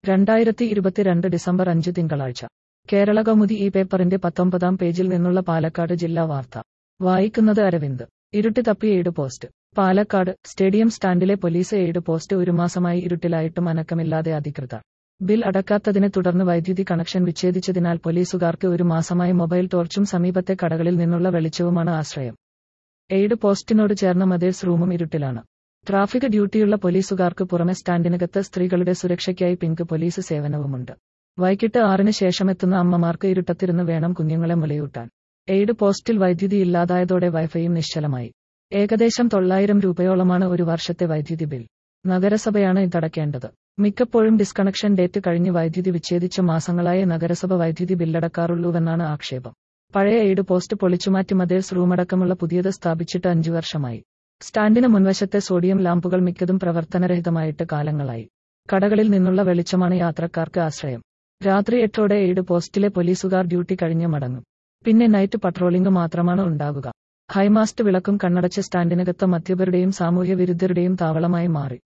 രണ്ടായിരത്തി ഇരുപത്തിരണ്ട് ഡിസംബർ അഞ്ച് തിങ്കളാഴ്ച കേരള കൗമുദി ഈ പേപ്പറിന്റെ പത്തൊമ്പതാം പേജിൽ നിന്നുള്ള പാലക്കാട് ജില്ലാ വാർത്ത വായിക്കുന്നത് അരവിന്ദ് ഇരുട്ടി തപ്പി എയ്ഡ് പോസ്റ്റ് പാലക്കാട് സ്റ്റേഡിയം സ്റ്റാൻഡിലെ പോലീസ് എയ്ഡ് പോസ്റ്റ് ഒരു മാസമായി ഇരുട്ടിലായിട്ടും അനക്കമില്ലാതെ അധികൃതർ ബിൽ അടക്കാത്തതിനെ തുടർന്ന് വൈദ്യുതി കണക്ഷൻ വിച്ഛേദിച്ചതിനാൽ പോലീസുകാർക്ക് ഒരു മാസമായി മൊബൈൽ ടോർച്ചും സമീപത്തെ കടകളിൽ നിന്നുള്ള വെളിച്ചവുമാണ് ആശ്രയം എയ്ഡ് പോസ്റ്റിനോട് ചേർന്ന മദേഴ്സ് റൂമും ഇരുട്ടിലാണ് ട്രാഫിക് ഡ്യൂട്ടിയുള്ള പോലീസുകാർക്ക് പുറമെ സ്റ്റാൻഡിനകത്ത് സ്ത്രീകളുടെ സുരക്ഷയ്ക്കായി പിങ്ക് പോലീസ് സേവനവുമുണ്ട് വൈകിട്ട് ആറിന് ശേഷമെത്തുന്ന അമ്മമാർക്ക് ഇരുട്ടത്തിരുന്ന് വേണം കുഞ്ഞുങ്ങളെ മുലയൂട്ടാൻ എയ്ഡ് പോസ്റ്റിൽ വൈദ്യുതി ഇല്ലാതായതോടെ വൈഫൈയും നിശ്ചലമായി ഏകദേശം തൊള്ളായിരം രൂപയോളമാണ് ഒരു വർഷത്തെ വൈദ്യുതി ബിൽ നഗരസഭയാണ് ഇതടക്കേണ്ടത് മിക്കപ്പോഴും ഡിസ്കണക്ഷൻ ഡേറ്റ് കഴിഞ്ഞ് വൈദ്യുതി വിച്ഛേദിച്ച മാസങ്ങളായി നഗരസഭ വൈദ്യുതി ബില്ലടക്കാറുള്ളൂവെന്നാണ് ആക്ഷേപം പഴയ എയ്ഡ് പോസ്റ്റ് പൊളിച്ചുമാറ്റി മദേഴ്സ് റൂമടക്കമുള്ള പുതിയത് സ്ഥാപിച്ചിട്ട് അഞ്ചു വർഷമായി സ്റ്റാൻഡിന് മുൻവശത്തെ സോഡിയം ലാമ്പുകൾ മിക്കതും പ്രവർത്തനരഹിതമായിട്ട് കാലങ്ങളായി കടകളിൽ നിന്നുള്ള വെളിച്ചമാണ് യാത്രക്കാർക്ക് ആശ്രയം രാത്രി എട്ടോടെ എയ്ഡ് പോസ്റ്റിലെ പോലീസുകാർ ഡ്യൂട്ടി കഴിഞ്ഞ് മടങ്ങും പിന്നെ നൈറ്റ് പട്രോളിംഗ് മാത്രമാണ് ഉണ്ടാകുക ഹൈമാസ്റ്റ് വിളക്കും കണ്ണടച്ച സ്റ്റാൻഡിനകത്ത് മദ്യപരുടെയും സാമൂഹ്യ വിരുദ്ധരുടെയും താവളമായി മാറി